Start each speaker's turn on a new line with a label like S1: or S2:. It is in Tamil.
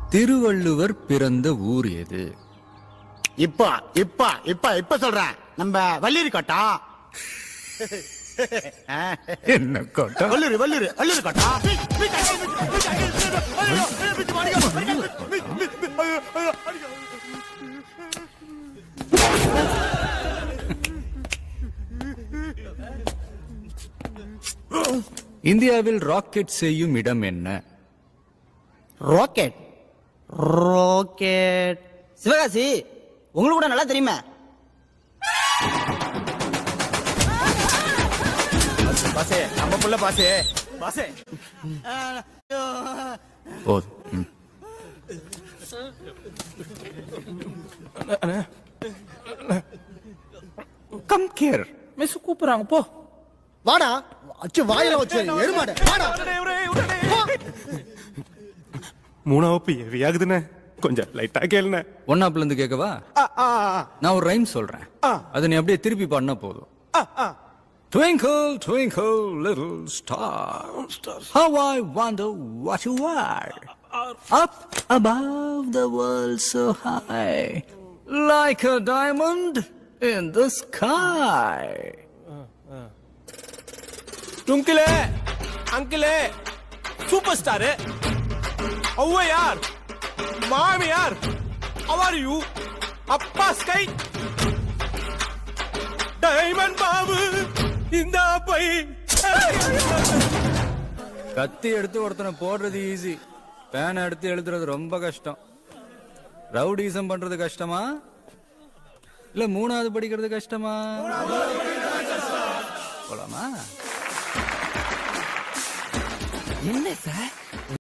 S1: திருவள்ளுவர் பிறந்த ஊர் எது
S2: இப்ப இப்ப இப்ப இப்ப சொல்றேன் நம்ம வள்ளிரி கோட்டம்
S1: என்ன கோட்டம்
S2: வள்ளூர் வள்ளூர் வள்ளூர் கோட்டம்
S1: இந்தியாவில் ராக்கெட் செய்யும் இடம் என்ன
S2: ராக்கெட் ராக்கெட்
S3: சிவகாசி உங்களுக்கு கூட நல்லா தெரியுமே
S2: பாசே நம்ம புள்ள பாசே பாசே
S1: போதும் ம். கம் கேர்
S4: மிஸ் கூப்பிடுறாங்க போ
S5: வாடா அச்சு வாயில வச்சு எருமாடு வாடா
S6: மூணா வகுப்பு ஹெவி ஆகுதுண்ணே கொஞ்சம் லைட்டா கேளுண்ணே
S1: ஒன்னாப்ல இருந்து கேட்கவா நான் ஒரு ரைம் சொல்றேன் அதை நீ அப்படியே திருப்பி பாடினா போதும் Twinkle, twinkle, little star. How I wonder what you are. Up above the world so high. Like a diamond in the sky.
S6: டுங்கிலே அங்கிளே சூப்பர் ஸ்டாரு ஔவையார் மாமியார் அவர் யூ அப்பா ஸ்கை டைமண்ட் பாபு இந்த பை
S1: கத்தி எடுத்து ஒருத்தனை போடுறது ஈஸி பேன் எடுத்து எழுதுறது ரொம்ப கஷ்டம் ரவுடிசம் பண்றது கஷ்டமா இல்ல மூணாவது படிக்கிறது கஷ்டமா போலாமா
S3: என்ன சார்